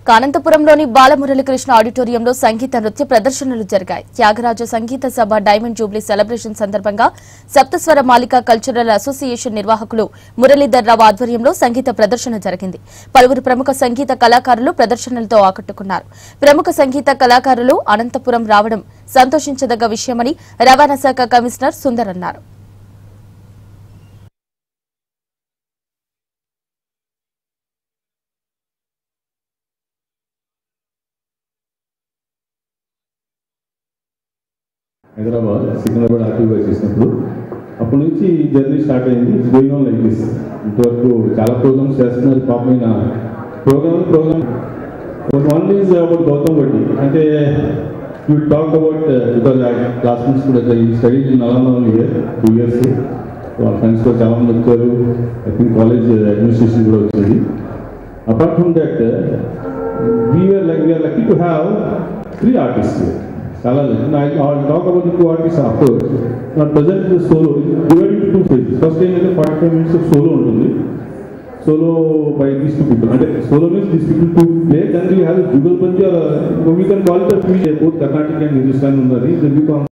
కానంతపురంలోని బాలమురళీకృష్ణ ఆడిటోరియంలో సంగీత నృత్య ప్రదర్శనలు జరిగాయి త్యాగరాజ సంగీత సభ డైమండ్ జూబ్లీ సెలబ్రేషన్ సందర్భంగా సప్తస్వర మాలిక కల్చరల్ అసోసియేషన్ నిర్వాహకులు మురళీధర్ రావు ఆధ్వర్యంలో సంగీత ప్రదర్శన జరిగింది పలువురు ప్రముఖ సంగీత కళాకారులు ప్రదర్శనలతో ఆకట్టుకున్నారు ప్రముఖ సంగీత కళాకారులు అనంతపురం రావడం సంతోషించదగ్గ విషయమని రవాణా శాఖ కమిషనర్ సుందర్ అన్నారు హైదరాబాద్ సికింద్రాబాద్ ఆర్టీఓ చేసినప్పుడు అప్పటి నుంచి ఈ జర్నీ స్టార్ట్ అయింది it's going on like this ఇంతవరకు చాలా ప్రోగ్రామ్స్ చేస్తున్నారు పాపమైన programme programme one is about Gautam Reddy అంటే you talk about because classmates కూడా ఈ study Nalanda year two years వాళ్ళ ఫ్రెండ్స్ కూడా చాలా మంది వచ్చారు ఐ థింక్ కాలేజ్ అడ్మినిస్ట్రేషన్ కూడా వచ్చింది apart from that we're like we're lucky to have three artist చాలా talk about two artist of course నా present solo divide two phases first ఏంటంటే forty five minutes of solo ఉంటుంది solo by these two people అంటే solo means these people to play then you have jugalbandi we can call it both Karnataka and Hindustan ఉన్నది then you